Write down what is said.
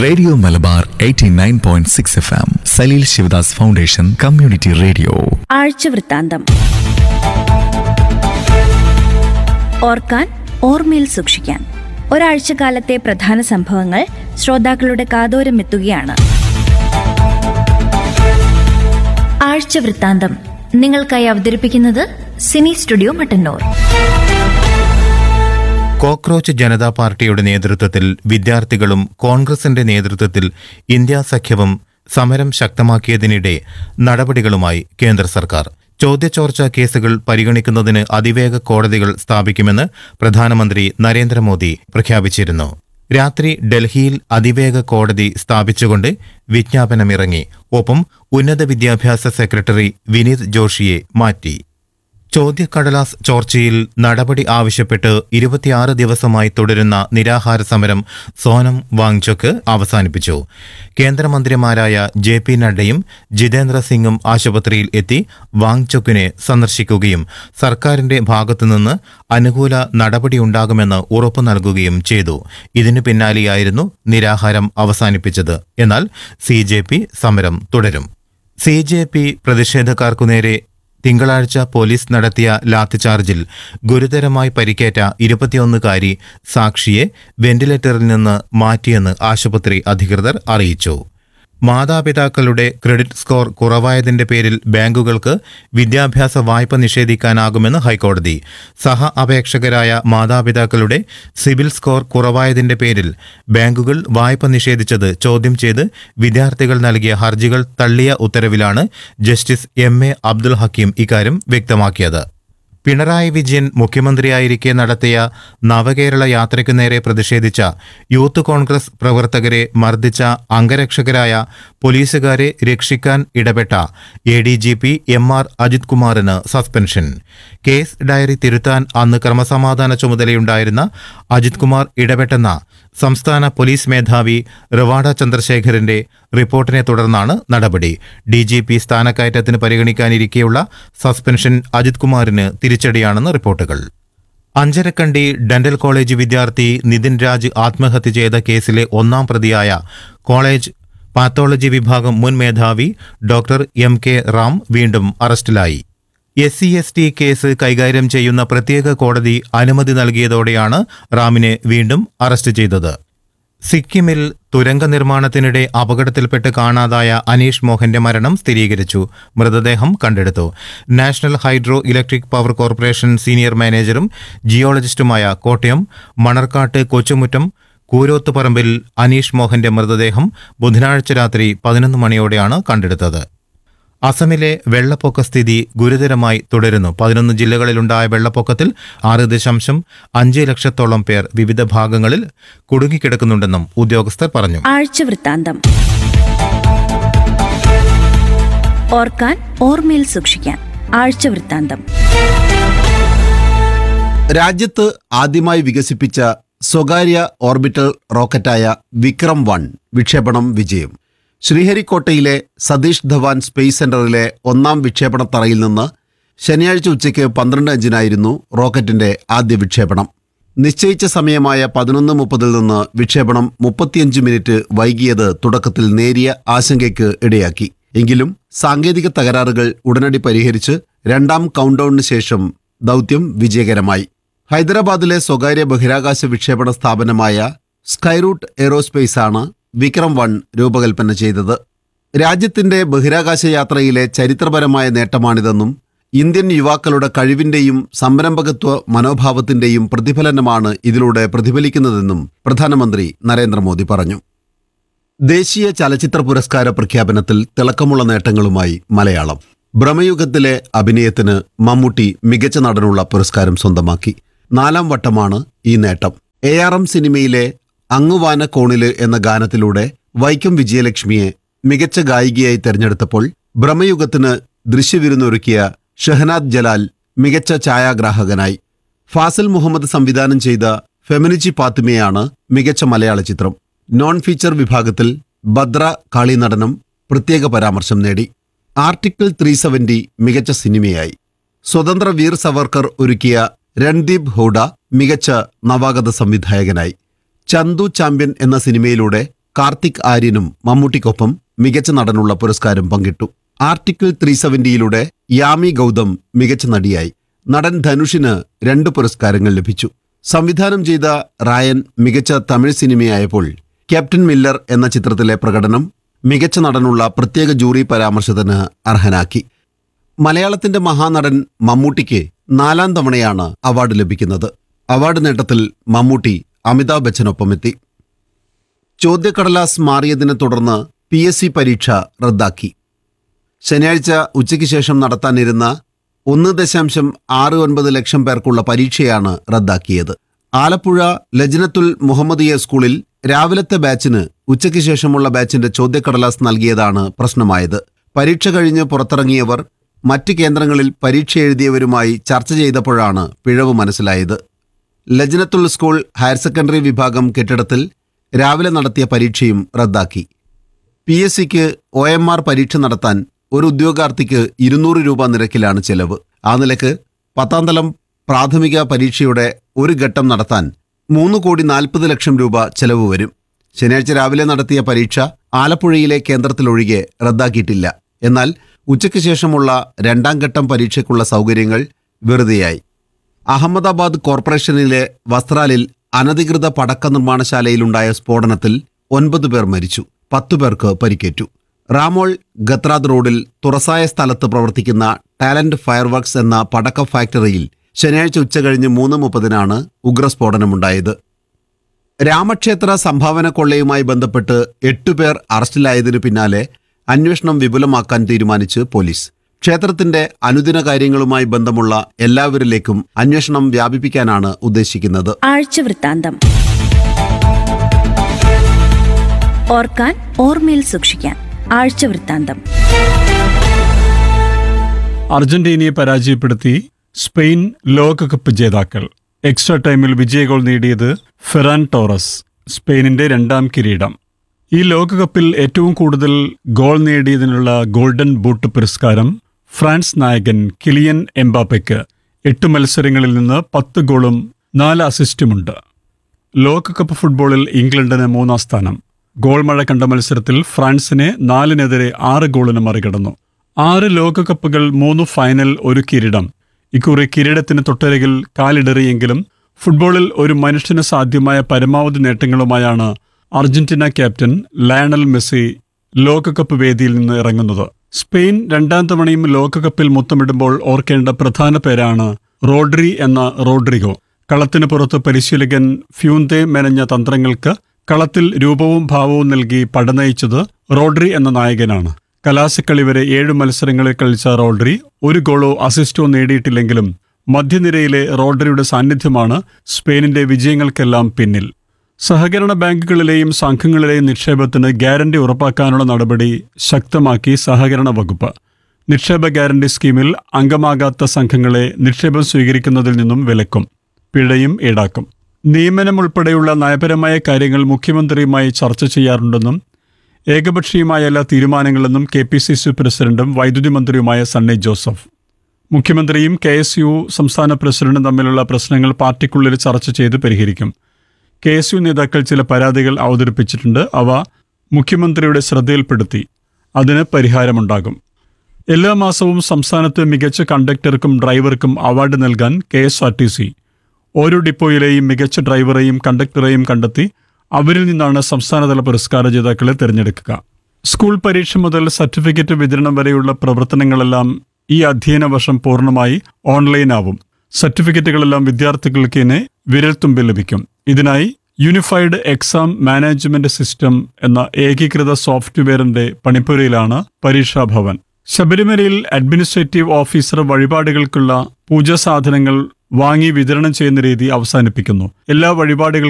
radio Malabar 89.6 point six F M Saleel Sivadas foundation community radio ആഴ്ചവൃത്താന്തം ഓർക്കാൻ ഓർമ്മയിൽ സൂക്ഷിക്കാൻ ഒരാഴ്ചക്കാലത്തെ പ്രധാന സംഭവങ്ങൾ ശ്രോതാക്കളുടെ കാതോരമെത്തുകയാണ് ആഴ്ചവൃത്താന്തം നിങ്ങൾക്കായി അവതരിപ്പിക്കുന്നത് cine studio Mattannur cockroach Janata പാർട്ടിയുടെ നേതൃത്വത്തിൽ വിദ്യാർത്ഥികളും കോൺഗ്രസിന്റെ നേതൃത്വത്തിൽ ഇന്ത്യാ സഖ്യവും സമരം ശക്തമാക്കിയതിനിടെ നടപടികളുമായി കേന്ദ്ര സർക്കാർ ചോദ്യചോർച്ചാ കേസുകൾ പരിഗണിക്കുന്നതിന് അതിവേഗ കോടതികൾ സ്ഥാപിക്കുമെന്ന് പ്രധാനമന്ത്രി നരേന്ദ്രമോദി പ്രഖ്യാപിച്ചിരുന്നു രാത്രി ഡൽഹിയിൽ അതിവേഗ കോടതി സ്ഥാപിച്ചുകൊണ്ട് വിജ്ഞാപനമിറങ്ങി ഒപ്പം ഉന്നത വിദ്യാഭ്യാസ സെക്രട്ടറി വിനീത് ജോഷിയെ മാറ്റി ചോദ്യക്കടലാസ് ചോർച്ചയിൽ നടപടി ആവശ്യപ്പെട്ട് ഇരുപത്തിയാറ് ദിവസമായി തുടരുന്ന നിരാഹാര സമരം സോനം വാങ്ചോക്ക് അവസാനിപ്പിച്ചു കേന്ദ്രമന്ത്രിമാരായ ജെ പി നഡ്ഡയും ജിതേന്ദ്ര സിംഗും ആശുപത്രിയിൽ എത്തി വാങ്ചോക്കിനെ സന്ദർശിക്കുകയും സർക്കാരിന്റെ ഭാഗത്തുനിന്ന് അനുകൂല നടപടിയുണ്ടാകുമെന്ന് ഉറപ്പു നൽകുകയും ചെയ്തു ഇതിനു പിന്നാലെയായിരുന്നു നിരാഹാരം അവസാനിപ്പിച്ചത് എന്നാൽ സി സമരം തുടരും സി ജെ പി പ്രതിഷേധക്കാർക്കു നേരെ തിങ്കളാഴ്ച പോലീസ് നടത്തിയ ലാത്തിചാർജിൽ ഗുരുതരമായി പരിക്കേറ്റ ഇരുപത്തിയൊന്നുകാരി സാക്ഷിയെ വെന്റിലേറ്ററിൽ നിന്ന് മാറ്റിയെന്ന് ആശുപത്രി അധികൃതർ അറിയിച്ചു മാതാപിതാക്കളുടെ ക്രെഡിറ്റ് സ്കോർ കുറവായതിന്റെ പേരിൽ ബാങ്കുകൾക്ക് വിദ്യാഭ്യാസ വായ്പ നിഷേധിക്കാനാകുമെന്ന് ഹൈക്കോടതി സഹ അപേക്ഷകരായ മാതാപിതാക്കളുടെ സിബിൽ സ്കോർ കുറവായതിന്റെ പേരിൽ ബാങ്കുകൾ വായ്പ നിഷേധിച്ചത് ചോദ്യം ചെയ്ത് വിദ്യാർത്ഥികൾ നൽകിയ ഹർജികൾ തള്ളിയ ഉത്തരവിലാണ് justice M A Abdul Hakeem ഇക്കാര്യം വ്യക്തമാക്കിയത് പിണറായി വിജയൻ മുഖ്യമന്ത്രിയായിരിക്കെ നടത്തിയ നവകേരള യാത്രയ്ക്കു നേരെ പ്രതിഷേധിച്ച യൂത്ത് കോൺഗ്രസ് പ്രവർത്തകരെ മർദ്ദിച്ച അംഗരക്ഷകരായ പോലീസുകാരെ രക്ഷിക്കാൻ ഇടപെട്ട A D G P M R Ajith കുമാറിന് സസ്പെൻഷൻ കേസ് ഡയറി തിരുത്താൻ അന്ന് ക്രമസമാധാന ചുമതലയുണ്ടായിരുന്ന അജിത് കുമാർ ഇടപെട്ടെന്ന സംസ്ഥാന പോലീസ് മേധാവി റിവാഡ ചന്ദ്രശേഖരന്റെ റിപ്പോർട്ടിനെ തുടർന്നാണ് നടപടി ഡി ജി പി സ്ഥാനക്കയറ്റത്തിന് പരിഗണിക്കാനിരിക്കെയുള്ള സസ്പെൻഷൻ അജിത് കുമാറിന് തിരിച്ചടിയാണെന്ന് റിപ്പോർട്ടുകൾ അഞ്ചരക്കണ്ടി ഡെന്റൽ കോളേജ് വിദ്യാർത്ഥി നിതിൻ രാജ് ആത്മഹത്യ ചെയ്ത കേസിലെ ഒന്നാം പ്രതിയായ കോളേജ് പാത്തോളജി വിഭാഗം മുൻ മേധാവി ഡോക്ടർ എം കെ റാം വീണ്ടും അറസ്റ്റിലായി S C S T case കൈകാര്യം ചെയ്യുന്ന പ്രത്യേക കോടതി അനുമതി നൽകിയതോടെയാണ് റാമിനെ വീണ്ടും അറസ്റ്റ് ചെയ്തത് സിക്കിമിൽ തുരങ്ക നിർമ്മാണത്തിനിടെ അപകടത്തിൽപ്പെട്ട് കാണാതായ അനീഷ് മോഹന്റെ മരണം സ്ഥിരീകരിച്ചു മൃതദേഹം കണ്ടെടുത്തു national hydro electric power corporation senior മാനേജറും ജിയോളജിസ്റ്റുമായ കോട്ടയം മണർക്കാട്ട് കൊച്ചുമുറ്റം കൂരോത്തുപറമ്പിൽ അനീഷ് മോഹന്റെ മൃതദേഹം ബുധനാഴ്ച രാത്രി പതിനൊന്ന് മണിയോടെയാണ് കണ്ടെടുത്തത് അസമിലെ വെള്ളപ്പൊക്ക സ്ഥിതി ഗുരുതരമായി തുടരുന്നു പതിനൊന്ന് ജില്ലകളിലുണ്ടായ വെള്ളപ്പൊക്കത്തിൽ ആറ് ദശാംശം അഞ്ച് ലക്ഷത്തോളം പേർ വിവിധ ഭാഗങ്ങളിൽ കുടുങ്ങിക്കിടക്കുന്നുണ്ടെന്നും ഉദ്യോഗസ്ഥർ പറഞ്ഞു ആഴ്ചവൃത്താന്തം ഓർക്കാൻ ഓർമ്മയിൽ സൂക്ഷിക്കാൻ ആഴ്ചവൃത്താന്തം രാജ്യത്ത് ആദ്യമായി വികസിപ്പിച്ച സ്വകാര്യ ഓർബിറ്റൽ റോക്കറ്റായ വിക്രം വൺ വിക്ഷേപണം വിജയം ശ്രീഹരിക്കോട്ടയിലെ സതീഷ് ധവാൻ സ്പേസ് സെന്ററിലെ ഒന്നാം വിക്ഷേപണ തറയിൽ നിന്ന് ശനിയാഴ്ച ഉച്ചയ്ക്ക് പന്ത്രണ്ട് അഞ്ചിനായിരുന്നു റോക്കറ്റിന്റെ ആദ്യ വിക്ഷേപണം നിശ്ചയിച്ച സമയമായ പതിനൊന്ന് മുപ്പതിൽ നിന്ന് വിക്ഷേപണം മുപ്പത്തിയഞ്ച് മിനിറ്റ് വൈകിയത് തുടക്കത്തിൽ നേരിയ ആശങ്കയ്ക്ക് ഇടയാക്കി എങ്കിലും സാങ്കേതിക തകരാറുകൾ ഉടനടി പരിഹരിച്ച് രണ്ടാം കൗണ്ട്ഡൌണിന് ശേഷം ദൗത്യം വിജയകരമായി ഹൈദരാബാദിലെ സ്വകാര്യ ബഹിരാകാശ വിക്ഷേപണ സ്ഥാപനമായ സ്കൈറൂട്ട് എയ്റോസ്പേസ് ആണ് വിക്രം വൺ രൂപകൽപ്പന ചെയ്തത് രാജ്യത്തിന്റെ ബഹിരാകാശ യാത്രയിലെ ചരിത്രപരമായ നേട്ടമാണിതെന്നും ഇന്ത്യൻ യുവാക്കളുടെ കഴിവിന്റെയും സംരംഭകത്വ മനോഭാവത്തിന്റെയും പ്രതിഫലനമാണ് ഇതിലൂടെ പ്രതിഫലിക്കുന്നതെന്നും പ്രധാനമന്ത്രി നരേന്ദ്രമോദി പറഞ്ഞു ദേശീയ ചലച്ചിത്ര പുരസ്കാര പ്രഖ്യാപനത്തിൽ തിളക്കമുള്ള നേട്ടങ്ങളുമായി മലയാളം ഭ്രമയുഗത്തിലെ അഭിനയത്തിന് മമ്മൂട്ടി മികച്ച നടനുള്ള പുരസ്കാരം സ്വന്തമാക്കി നാലാം വട്ടമാണ് ഈ നേട്ടം എ ആർ എം സിനിമയിലെ അങ്ങുവാന കോണില് എന്ന ഗാനത്തിലൂടെ വൈക്കം വിജയലക്ഷ്മിയെ മികച്ച ഗായികയായി തെരഞ്ഞെടുത്തപ്പോൾ ഭ്രമയുഗത്തിന് ദൃശ്യവിരുന്നൊരുക്കിയ ഷഹനാദ് ജലാൽ മികച്ച ഛായാഗ്രാഹകനായി ഫാസിൽ മുഹമ്മദ് സംവിധാനം ചെയ്ത ഫെമിനിച്ചി പാത്തുമയാണ് മികച്ച മലയാള ചിത്രം നോൺ ഫീച്ചർ വിഭാഗത്തിൽ ഭദ്ര കാളി നടനം പ്രത്യേക പരാമർശം നേടി ആർട്ടിക്കിൾ ത്രീ സെവന്റി മികച്ച സിനിമയായി സ്വതന്ത്ര വീർ സവർക്കർ ഒരുക്കിയ രൺദീപ് ഹൂഡ മികച്ച നവാഗത സംവിധായകനായി ചന്തു ചാമ്പ്യൻ എന്ന സിനിമയിലൂടെ കാർത്തിക് ആര്യനും മമ്മൂട്ടിക്കൊപ്പം മികച്ച നടനുള്ള പുരസ്കാരം പങ്കിട്ടു ആർട്ടിക്കിൾ ത്രീ സെവന്റിയിലൂടെ യാമി ഗൗതം മികച്ച നടിയായി നടൻ ധനുഷിന് രണ്ട് പുരസ്കാരങ്ങൾ ലഭിച്ചു സംവിധാനം ചെയ്ത റായൻ മികച്ച തമിഴ് സിനിമയായപ്പോൾ ക്യാപ്റ്റൻ മില്ലർ എന്ന ചിത്രത്തിലെ പ്രകടനം മികച്ച നടനുള്ള പ്രത്യേക ജൂറി പരാമർശത്തിന് അർഹനാക്കി മലയാളത്തിന്റെ മഹാനടൻ മമ്മൂട്ടിക്ക് നാലാം തവണയാണ് അവാർഡ് ലഭിക്കുന്നത് അവാർഡ് നേട്ടത്തിൽ മമ്മൂട്ടി അമിതാഭ് ബച്ചനൊപ്പമെത്തി ചോദ്യക്കടലാസ് മാറിയതിനെ തുടർന്ന് പി എസ് സി പരീക്ഷ റദ്ദാക്കി ശനിയാഴ്ച ഉച്ചയ്ക്ക് ശേഷം നടത്താനിരുന്ന ഒന്ന് ദശാംശം ആറ് ഒൻപത് ലക്ഷം പേർക്കുള്ള പരീക്ഷയാണ് റദ്ദാക്കിയത് ആലപ്പുഴ ലജ്നത്തുൽ മുഹമ്മദിയ സ്കൂളിൽ രാവിലത്തെ ബാച്ചിന് ഉച്ചയ്ക്ക് ശേഷമുള്ള ബാച്ചിന്റെ ചോദ്യക്കടലാസ് നൽകിയതാണ് പ്രശ്നമായത് പരീക്ഷ കഴിഞ്ഞ് പുറത്തിറങ്ങിയവർ മറ്റ് കേന്ദ്രങ്ങളിൽ പരീക്ഷ എഴുതിയവരുമായി ചർച്ച ചെയ്തപ്പോഴാണ് പിഴവ് മനസ്സിലായത് ലജ്നത്തുൽ സ്കൂൾ ഹയർ സെക്കൻഡറി വിഭാഗം കെട്ടിടത്തിൽ രാവിലെ നടത്തിയ പരീക്ഷയും റദ്ദാക്കി പി എസ് സിക്ക് ഒ എം ആർ പരീക്ഷ നടത്താൻ ഒരു ഉദ്യോഗാർത്ഥിക്ക് ഇരുന്നൂറ് രൂപ നിരക്കിലാണ് ചെലവ് ആ നിലക്ക് പത്താം തലം പ്രാഥമിക പരീക്ഷയുടെ ഒരു ഘട്ടം നടത്താൻ മൂന്ന് കോടി നാൽപ്പത് ലക്ഷം രൂപ ചെലവ് വരും ശനിയാഴ്ച രാവിലെ നടത്തിയ പരീക്ഷ ആലപ്പുഴയിലെ കേന്ദ്രത്തിലൊഴികെ റദ്ദാക്കിയിട്ടില്ല എന്നാൽ ഉച്ചയ്ക്ക് ശേഷമുള്ള രണ്ടാം ഘട്ടം പരീക്ഷയ്ക്കുള്ള സൗകര്യങ്ങൾ വെറുതെയായി അഹമ്മദാബാദ് കോർപ്പറേഷനിലെ വസ്ത്രാലിൽ അനധികൃത പടക്ക നിർമ്മാണശാലയിലുണ്ടായ സ്ഫോടനത്തിൽ ഒൻപത് പേർ മരിച്ചു പത്തു പേർക്ക് പരിക്കേറ്റു റാമോൾ ഗത്രാദ് റോഡിൽ തുറസായ സ്ഥലത്ത് പ്രവർത്തിക്കുന്ന ടാലന്റ് ഫയർവർക്സ് എന്ന പടക്ക ഫാക്ടറിയിൽ ശനിയാഴ്ച ഉച്ചകഴിഞ്ഞ് മൂന്ന് മുപ്പതിനാണ് ഉഗ്രസ്ഫോടനമുണ്ടായത് രാമക്ഷേത്ര സംഭാവന കൊള്ളയുമായി ബന്ധപ്പെട്ട് എട്ടുപേർ അറസ്റ്റിലായതിനു പിന്നാലെ അന്വേഷണം വിപുലമാക്കാൻ തീരുമാനിച്ച് പോലീസ് ക്ഷേത്രത്തിന്റെ അനുദിന കാര്യങ്ങളുമായി ബന്ധമുള്ള എല്ലാവരിലേക്കും അന്വേഷണം വ്യാപിപ്പിക്കാനാണ് ഉദ്ദേശിക്കുന്നത് ആഴ്ചവൃത്താന്തം ഓർക്കാൻ ഓർമ്മയിൽ സൂക്ഷിക്കാൻ ആഴ്ചവൃത്താന്തം അർജന്റീനയെ പരാജയപ്പെടുത്തി സ്പെയിൻ ലോകകപ്പ് ജേതാക്കൾ എക്സ്ട്രാ ടൈമിൽ വിജയ ഗോൾ നേടിയത് ഫെറാൻ ടോറസ് സ്പെയിനിന്റെ രണ്ടാം കിരീടം ഈ ലോകകപ്പിൽ ഏറ്റവും കൂടുതൽ ഗോൾ നേടിയതിനുള്ള ഗോൾഡൻ ബൂട്ട് പുരസ്കാരം ഫ്രാൻസ് നായകൻ കിലിയൻ എംബാപ്പയ്ക്ക് എട്ട് മത്സരങ്ങളിൽ നിന്ന് പത്ത് ഗോളും നാല് അസിസ്റ്റുമുണ്ട് ലോകകപ്പ് ഫുട്ബോളിൽ ഇംഗ്ലണ്ടിന് മൂന്നാം സ്ഥാനം ഗോൾ മഴ കണ്ട മത്സരത്തിൽ ഫ്രാൻസിനെ നാലിനെതിരെ ആറ് ഗോളിന് മറികടന്നു ആറ് ലോകകപ്പുകൾ മൂന്ന് ഫൈനൽ ഒരു കിരീടം ഇക്കുറി കിരീടത്തിന് തൊട്ടരികിൽ കാലിടറിയെങ്കിലും ഫുട്ബോളിൽ ഒരു മനുഷ്യന് സാധ്യമായ പരമാവധി നേട്ടങ്ങളുമായാണ് അർജന്റീന ക്യാപ്റ്റൻ ലയണൽ മെസ്സി ലോകകപ്പ് വേദിയിൽ നിന്ന് ഇറങ്ങുന്നത് സ്പെയിൻ രണ്ടാം തവണയും ലോകകപ്പിൽ മുത്തമിടുമ്പോൾ ഓർക്കേണ്ട പ്രധാന പേരാണ് റോഡ്രി എന്ന റോഡ്രിഗോ കളത്തിന് പുറത്ത് പരിശീലകൻ ഫ്യൂന്തേ മെനഞ്ഞ തന്ത്രങ്ങൾക്ക് കളത്തിൽ രൂപവും ഭാവവും നൽകി പടനയിച്ചത് റോഡ്രി എന്ന നായകനാണ് കലാശക്കളി വരെ ഏഴ് മത്സരങ്ങളിൽ കളിച്ച റോഡ്രി ഒരു ഗോളോ അസിസ്റ്റോ നേടിയിട്ടില്ലെങ്കിലും മധ്യനിരയിലെ റോഡ്രിയുടെ സാന്നിധ്യമാണ് സ്പെയിനിന്റെ വിജയങ്ങൾക്കെല്ലാം പിന്നിൽ സഹകരണ ബാങ്കുകളിലെയും സംഘങ്ങളിലെയും നിക്ഷേപത്തിന് ഗ്യാരണ്ടി ഉറപ്പാക്കാനുള്ള നടപടി ശക്തമാക്കി സഹകരണ വകുപ്പ് നിക്ഷേപ ഗ്യാരണ്ടി സ്കീമിൽ അംഗമാകാത്ത സംഘങ്ങളെ നിക്ഷേപം സ്വീകരിക്കുന്നതിൽ നിന്നും വിലക്കും പിഴയും ഈടാക്കും നിയമനം ഉൾപ്പെടെയുള്ള നയപരമായ കാര്യങ്ങൾ മുഖ്യമന്ത്രിയുമായി ചർച്ച ചെയ്യാറുണ്ടെന്നും ഏകപക്ഷീയമായ എല്ലാ തീരുമാനങ്ങളെന്നും കെ പി സി സി പ്രസിഡന്റും വൈദ്യുതി മന്ത്രിയുമായ സണ്ണി ജോസഫ് മുഖ്യമന്ത്രിയും കെ എസ് യു സംസ്ഥാന പ്രസിഡന്റും തമ്മിലുള്ള പ്രശ്നങ്ങൾ പാർട്ടിക്കുള്ളിൽ ചർച്ച ചെയ്ത് പരിഹരിക്കും കെ എസ് യു നേതാക്കൾ ചില പരാതികൾ അവതരിപ്പിച്ചിട്ടുണ്ട് അവ മുഖ്യമന്ത്രിയുടെ ശ്രദ്ധയിൽപ്പെടുത്തി അതിന് പരിഹാരമുണ്ടാകും എല്ലാ മാസവും സംസ്ഥാനത്ത് മികച്ച കണ്ടക്ടർക്കും ഡ്രൈവർക്കും അവാർഡ് നൽകാൻ K S R T C ഓരോ ഡിപ്പോയിലെയും മികച്ച ഡ്രൈവറെയും കണ്ടക്ടറെയും കണ്ടെത്തി അവരിൽ നിന്നാണ് സംസ്ഥാനതല പുരസ്കാര ജേതാക്കളെ തിരഞ്ഞെടുക്കുക സ്കൂൾ പരീക്ഷ മുതൽ സർട്ടിഫിക്കറ്റ് വിതരണം വരെയുള്ള പ്രവർത്തനങ്ങളെല്ലാം ഈ അധ്യയന വർഷം പൂർണ്ണമായി ഓൺലൈനാവും സർട്ടിഫിക്കറ്റുകളെല്ലാം വിദ്യാർത്ഥികൾക്ക് തന്നെ വിരൽത്തുമ്പിൽ ലഭിക്കും ഇതിനായി യൂണിഫൈഡ് എക്സാം മാനേജ്മെന്റ് സിസ്റ്റം എന്ന ഏകീകൃത സോഫ്റ്റ്വെയറിന്റെ പണിപ്പുരയിലാണ് പരീക്ഷാഭവൻ ശബരിമലയിൽ അഡ്മിനിസ്ട്രേറ്റീവ് ഓഫീസർ വഴിപാടുകൾക്കുള്ള പൂജാ സാധനങ്ങൾ വാങ്ങി വിതരണം ചെയ്യുന്ന രീതി അവസാനിപ്പിക്കുന്നു എല്ലാ വഴിപാടുകൾ